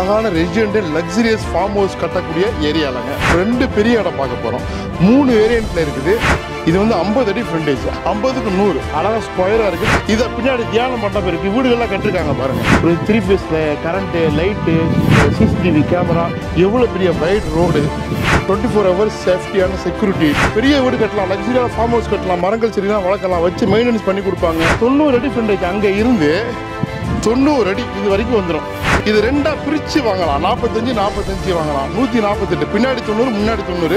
அழகான resident luxurious farm house கட்டக்கூடிய ஏரியாலங்க ரெண்டு பெரிய இடம் பார்க்க போகிறோம் மூணு வேரியண்ட்ல இருக்குது இது வந்து ஐம்பது அடி ஃப்ரண்டேஜ் ஐம்பதுக்கு நூறு அழகா ஸ்கொயராக இருக்குது இதை பின்னாடி தியானம் மண்டபம் இருக்குது வீடுகள்லாம் கட்டிருக்காங்க பாருங்க ஒரு த்ரீ ஃபேஸில் கரண்ட்டு லைட்டு சிசிடிவி கேமரா எவ்வளோ பெரிய wide road twenty four hours சேஃப்டியான செக்யூரிட்டி பெரிய வீடு கட்டலாம் லக்ஸரியான ஃபார்ம் ஹவுஸ் கட்டலாம் மரங்கள் செடிலாம் வளர்க்கலாம் வச்சு மெயின்டெனன்ஸ் பண்ணி கொடுப்பாங்க தொண்ணூறு அடி ஃப்ரண்டேஜ் அங்கே இருந்து தொண்ணூறு அடி இது வரைக்கும் வந்துடும் இது ரெண்டா பிரிச்சு வாங்கலாம் நாற்பத்தஞ்சு நாற்பத்தஞ்சு வாங்கலாம் நூற்றி நாற்பத்தெட்டு பின்னாடி தொண்ணூறு முன்னாடி தொண்ணூறு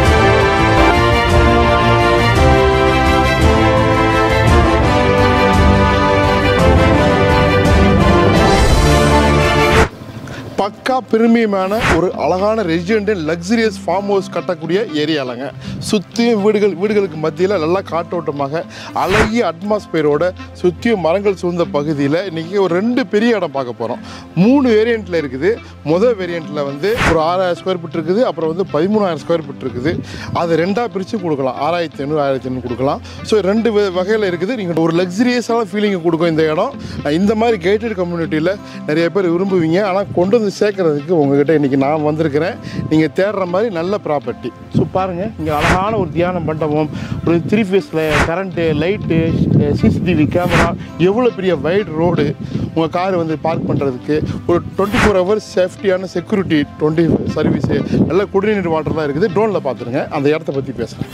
பக்கா பிரீமியமான ஒரு அழகான ரெசிடென்ட் லக்ஸரியஸ் ஃபார்ம் ஹவுஸ் கட்டக்கூடிய ஏரியாலங்க சுற்றியும் வீடுகள் வீடுகளுக்கு மத்தியில் நல்லா காற்றோட்டமாக அழகிய அட்மாஸ்பியரோட சுற்றியும் மரங்கள் சூழ்ந்த பகுதியில் இன்றைக்கி ஒரு ரெண்டு பெரிய இடம் பார்க்க போகிறோம் மூணு வேரியண்ட்டில் இருக்குது முதல் வேரியண்ட்டில் வந்து ஒரு ஆறாயிரம் ஸ்கொயர் ஃபீட் இருக்குது அப்புறம் வந்து பதிமூணாயிரம் ஸ்கொயர் ஃபீட் இருக்குது அது ரெண்டாக பிரித்து கொடுக்கலாம் ஆறாயிரத்தி ஐநூறு ஆயிரத்தி ஐநூறு கொடுக்கலாம் ஸோ ரெண்டு வகையில் இருக்குது நீங்கள் ஒரு லக்ஸரியஸான ஃபீலிங்கை கொடுக்கும் இந்த இடம் இந்த மாதிரி கேட்டட் கம்யூனிட்டியில் நிறைய பேர் விரும்புவீங்க ஆனால் கொண்டு வந்து சேர்க்கறதுக்கு உங்ககிட்ட இன்றைக்கி நான் வந்திருக்கிறேன் நீங்கள் தேடுற மாதிரி நல்ல ப்ராப்பர்ட்டி ஸோ பாருங்கள் இங்கே அழகான ஒரு தியான மண்டபம் ஒரு த்ரீ ஃபேஸில் கரண்ட்டு லைட்டு சிசிடிவி கேமரா எவ்வளோ பெரிய வைட் ரோடு உங்கள் கார் வந்து பார்க் பண்ணுறதுக்கு ஒரு டுவெண்ட்டி ஃபோர் ஹவர்ஸ் சேஃப்டியான செக்யூரிட்டி டுவெண்ட்டி சர்வீஸு நல்ல குடிநீர் வாட்டர் தான் இருக்குது ட்ரோனில் பார்த்துருங்க அந்த இடத்த பற்றி பேசுகிறேன்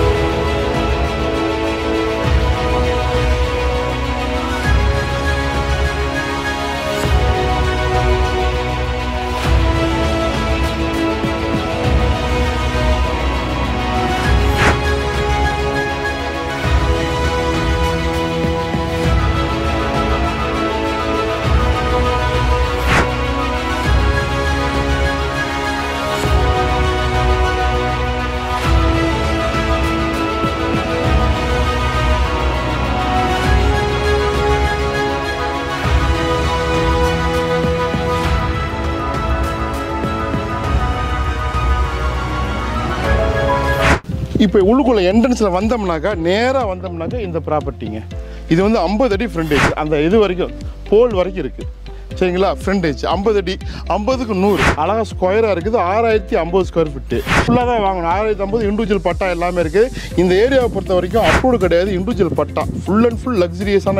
இப்போ உள்ளுக்குள்ள என்ட்ரன்ஸில் வந்தோம்னாக்கா நேராக வந்தோம்னாக்கா இந்த ப்ராப்பர்ட்டிங்க இது வந்து ஐம்பது அடி ஃப்ரண்டேஜ் அந்த இது வரைக்கும் போல் வரைக்கும் இருக்குது சரிங்களா ஃப்ரண்டேஜ் ஐம்பது அடி ஐம்பதுக்கு நூறு அழகாக ஸ்கொயராக இருக்குது ஆறாயிரத்தி ஐம்பது ஸ்கொயர் ஃபீட்டு ஃபுல்லாக தான் வாங்கணும் ஆறாயிரத்தி ஐம்பது இண்டிவிஜுவல் பட்டா எல்லாமே இருக்குது இந்த ஏரியாவை பொறுத்த வரைக்கும் அப்ரூவ்டு கிடையாது individual patta full and full லக்ஸரியஸான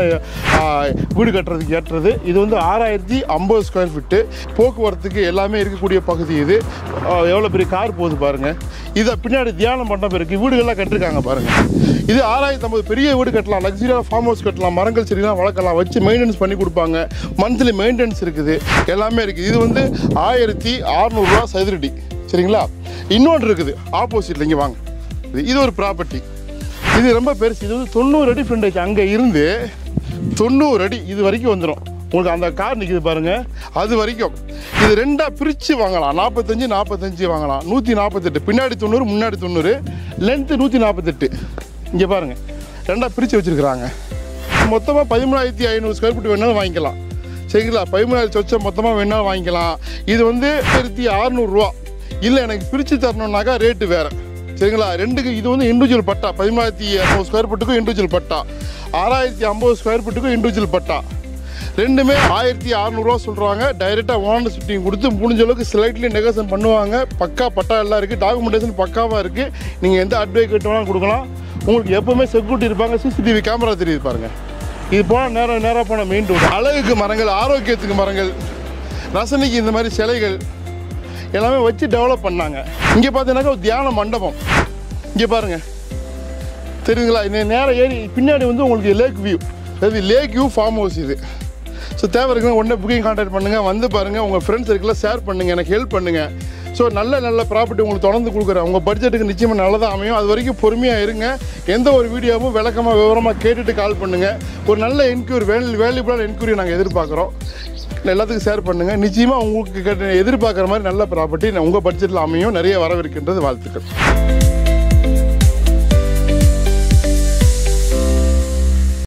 வீடு கட்டுறதுக்கு ஏற்றது இது வந்து ஆறாயிரத்தி ஐம்பது ஸ்கொயர் ஃபீட்டு போக்குவரத்துக்கு எல்லாமே இருக்கக்கூடிய பகுதி இது எவ்வளோ பெரிய கார் போகுது பாருங்கள் இதை பின்னாடி தியானம் மண்டபம் இருக்குது வீடுகள்லாம் கட்டிருக்காங்க பாருங்கள் இது ஆறாயிரத்தி ஐம்பது பெரிய வீடு கட்டலாம் லக்ஸரியான ஃபார்ம் ஹவுஸ் கட்டலாம் மரங்கள் செடிலாம் வளர்க்கலாம் வச்சு மெயின்டெனன்ஸ் பண்ணி கொடுப்பாங்க மந்த்லி மெயின்டெனன்ஸ் இருக்குது எல்லாமே இருக்குது இது வந்து ஆயிரத்தி அறநூறுரூவா சதுரடி சரிங்களா இன்னொன்று இருக்குது ஆப்போசிட்டில் இங்கே வாங்க இது- இது ஒரு ப்ராப்பர்ட்டி இது ரொம்ப பெருசு இது வந்து தொண்ணூறு அடி ஃப்ரண்டேஜ் அங்கே இருந்து தொண்ணூறு அடி இது வரைக்கும் வந்துடும் உங்களுக்கு அந்த கார் நிற்கிது பாருங்க அது வரைக்கும் இது ரெண்டாக பிரித்து வாங்கலாம் நாற்பத்தஞ்சு நாற்பத்தஞ்சு வாங்கலாம் நூற்றி நாற்பத்தெட்டு பின்னாடி தொண்ணூறு முன்னாடி தொண்ணூறு லென்த்து நூற்றி நாற்பத்தெட்டு இங்கே பாருங்க ரெண்டாக பிரித்து வச்சுருக்குறாங்க மொத்தமாக பதிமூணாயிரத்தி ஐநூறு ஸ்கொயர் ஃபீட் வேணாலும் வாங்கிக்கலாம் சரிங்களா பதிமூணாயிரத்தி சொச்சம் மொத்தமாக வேணாலும் வாங்கிக்கலாம் இது வந்து ஆயிரத்தி அறநூறுரூவா இல்லை எனக்கு பிரித்து தரணுன்னாக்கா ரேட்டு வேறு சரிங்களா ரெண்டுக்கு இது வந்து இண்டிவிஜுவல் பட்டா பதிமூணாயிரத்தி இரநூறு ஸ்கொயர் ஃபீட்டுக்கும் இண்டிவிஜுவல் பட்டா ஆறாயிரத்தி ஐம்பது ஸ்கொயர் ஃபீட்டுக்கும் இண்டிவிஜுவல் பட்டா ரெண்டுமே ஆயிரத்தி அறநூறுவா சொல்கிறாங்க டைரெக்டாக ஓனர் ஷிஃப்டிங் கொடுத்து முடிஞ்ச அளவுக்கு ஸ்லைட்லி நெகோசியேஷன் பண்ணுவாங்க பக்கா பட்டா எல்லாம் இருக்குது டாக்குமெண்டேஷன் பக்காவாக இருக்குது நீங்கள் எந்த அட்வைகேட் வேணாலும் கொடுக்கலாம் உங்களுக்கு எப்போவுமே செக்யூரிட்டி இருப்பாங்க சிசிடிவி கேமரா தெரியுது பாருங்கள் இது போனால் நேராக நேராக போனால் மெயின் ரோடு அழகுக்கு மரங்கள் ஆரோக்கியத்துக்கு மரங்கள் ரசனைக்கு இந்த மாதிரி சிலைகள் எல்லாமே வச்சு டெவலப் பண்ணாங்க இங்கே பார்த்தீங்கன்னாக்கா ஒரு தியான மண்டபம் இங்கே பாருங்கள் தெரியுதுங்களா இந்த நேரம் ஏறி பின்னாடி வந்து உங்களுக்கு லேக் வியூ அதாவது லேக் வியூ ஃபார்ம் ஹவுஸ் இது ஸோ தேவை இருக்குன்னா உடனே புக்கிங் கான்டாக்ட் பண்ணுங்கள் வந்து பாருங்கள் உங்கள் ஃப்ரெண்ட்ஸ் சர்க்கிளில் ஷேர் பண்ணுங்கள் எனக்கு ஹெல்ப் பண்ணுங்கள் ஸோ நல்ல நல்ல ப்ராப்பர்ட்டி உங்களுக்கு தொடர்ந்து கொடுக்குறேன் உங்கள் பட்ஜெட்டுக்கு நிச்சயமாக நல்லதாக அமையும் அது வரைக்கும் பொறுமையாக இருங்க எந்த ஒரு வீடியோவும் விளக்கமாக விவரமாக கேட்டுட்டு கால் பண்ணுங்கள் ஒரு நல்ல என்கொயரி வேல் வேல்யூபிளான என்கொயரி நாங்கள் எதிர்பார்க்குறோம் எல்லாத்துக்கும் ஷேர் பண்ணுங்கள் நிச்சயமாக உங்களுக்கு கேட்ட எதிர்பார்க்குற மாதிரி நல்ல ப்ராப்பர்ட்டி உங்கள் பட்ஜெட்டில் அமையும் நிறைய வரவிருக்கின்றது வாழ்த்துக்கள்